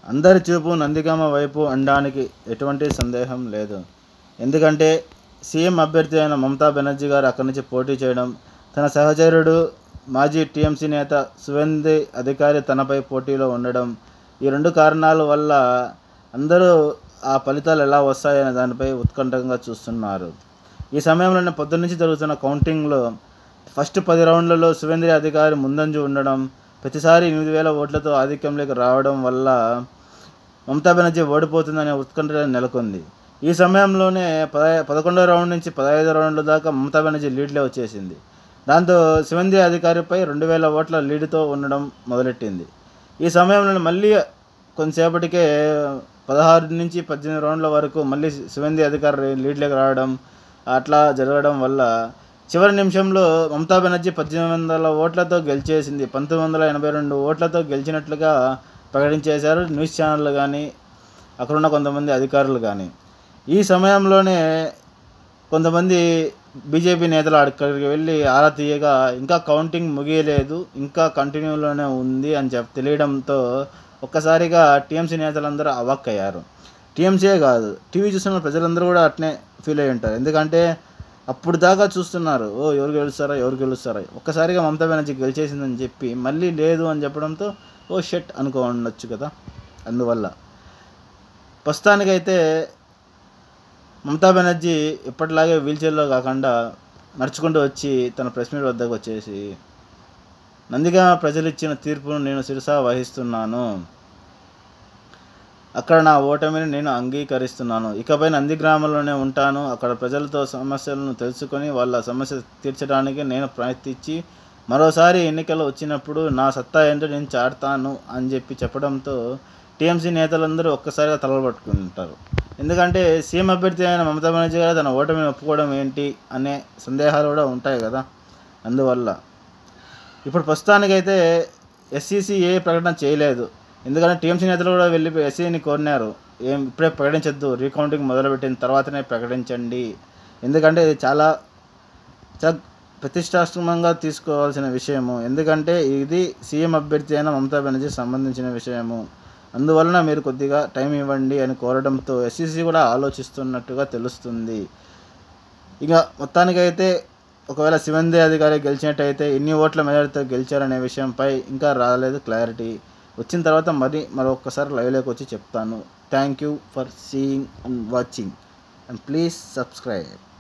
అందరి చూపు నందిగామ వైపు అనడానికి ఎటువంటి సందేహం లేదు ఎందుకంటే సీఎం అభ్యర్థి అయిన మమతా బెనర్జీ గారు అక్కడి నుంచి పోటీ చేయడం తన సహచరుడు మాజీ టీఎంసీ నేత సువేంది అధికారి తనపై పోటీలో ఉండడం ఈ రెండు కారణాల వల్ల అందరూ ఆ ఫలితాలు ఎలా వస్తాయనే దానిపై ఉత్కంఠంగా చూస్తున్నారు ఈ సమయంలోనే పొద్దున్నుంచి జరుగుతున్న కౌంటింగ్లో ఫస్ట్ పది రౌండ్లలో సువేంద్రి అధికారి ముందంజు ఉండడం ప్రతిసారి ఎనిమిది వేల ఓట్లతో ఆధిక్యంలోకి రావడం వల్ల మమతా బెనర్జీ ఓడిపోతుందనే ఉత్కంఠ నెలకొంది ఈ సమయంలోనే పద పదకొండో రౌండ్ నుంచి పదహైదో రౌండ్ల దాకా మమతా బెనర్జీ లీడ్లో వచ్చేసింది దాంతో శివంది అధికారిపై రెండు వేల ఓట్ల లీడ్తో ఉండడం మొదలెట్టింది ఈ సమయంలో మళ్ళీ కొంతసేపటికే పదహారు నుంచి పద్దెనిమిది రౌండ్ల వరకు మళ్ళీ శివంది అధికారి లీడ్లోకి రావడం అట్లా జరగడం వల్ల చివరి నిమిషంలో మమతా బెనర్జీ పద్దెనిమిది వందల ఓట్లతో గెలిచేసింది పంతొమ్మిది వందల ఎనభై రెండు ఓట్లతో గెలిచినట్లుగా ప్రకటించేశారు న్యూస్ ఛానళ్ళు కానీ అక్కడున్న కొంతమంది అధికారులు కానీ ఈ సమయంలోనే కొంతమంది బీజేపీ నేతలు అక్కడికి వెళ్ళి ఆరా తీయగా ఇంకా కౌంటింగ్ ముగియలేదు ఇంకా కంటిన్యూలోనే ఉంది అని చెప్పి తెలియడంతో ఒక్కసారిగా టీఎంసీ నేతలందరూ అవాక్కయ్యారు టీఎంసీయే కాదు టీవీ చూస్తున్న ప్రజలందరూ కూడా అట్నే ఫీల్ అయి ఉంటారు ఎందుకంటే అప్పుడు దాకా చూస్తున్నారు ఓ ఎవరు గెలుస్తారా ఎవరు గెలుస్తారా ఒక్కసారిగా మమతా బెనర్జీ గెలిచేసిందని చెప్పి మళ్ళీ లేదు అని చెప్పడంతో ఓ షెట్ అనుకో ఉండొచ్చు కదా అందువల్ల ప్రస్తుతానికైతే మమతా బెనర్జీ ఎప్పటిలాగే వీల్చైర్లో కాకుండా నడుచుకుంటూ వచ్చి తన ప్రెస్ మీట్ వద్దకు వచ్చేసి నందిగా ప్రజలు ఇచ్చిన తీర్పును నేను శిరసా వహిస్తున్నాను అక్కడ నా ఓటమిని నేను అంగీకరిస్తున్నాను ఇకపై నంది గ్రామంలోనే ఉంటాను అక్కడ ప్రజలతో సమస్యలను తెలుసుకొని వాళ్ళ సమస్య తీర్చడానికి నేను ప్రయత్నించి మరోసారి ఎన్నికలు వచ్చినప్పుడు నా సత్తా ఏంటో నేను చాటుతాను అని చెప్పి చెప్పడంతో టీఎంసీ నేతలందరూ ఒక్కసారిగా తలలు పట్టుకుంటారు ఎందుకంటే సీఎం అభ్యర్థి అయిన మమతా బెనర్జీ గారు తన ఓటమిని ఒప్పుకోవడం ఏంటి అనే సందేహాలు కూడా ఉంటాయి కదా అందువల్ల ఇప్పుడు ప్రస్తుతానికైతే ఎస్సీసీ ఏ ప్రకటన చేయలేదు ఎందుకంటే టీఎంసీ నేతలు కూడా వెళ్ళి ఎస్సీని కోరినారు ఏం ఇప్పుడే ప్రకటించొద్దు రీకౌంటింగ్ మొదలుపెట్టిన తర్వాతనే ప్రకటించండి ఎందుకంటే ఇది చాలా చాలా ప్రతిష్టాత్మకంగా తీసుకోవాల్సిన విషయము ఎందుకంటే ఇది సీఎం అభ్యర్థి అయిన మమతా బెనర్జీ సంబంధించిన విషయము అందువలన మీరు కొద్దిగా టైం ఇవ్వండి అని కోరడంతో ఎస్సీసీ కూడా ఆలోచిస్తున్నట్టుగా తెలుస్తుంది ఇక మొత్తానికైతే ఒకవేళ శివందే అధికారి గెలిచినట్టయితే ఎన్ని ఓట్ల మెజారిటీతో గెలిచారనే విషయంపై ఇంకా రాలేదు క్లారిటీ వచ్చిన తర్వాత మరి మరొకసారి లైవ్లోకి వచ్చి చెప్తాను thank you for seeing and watching and please subscribe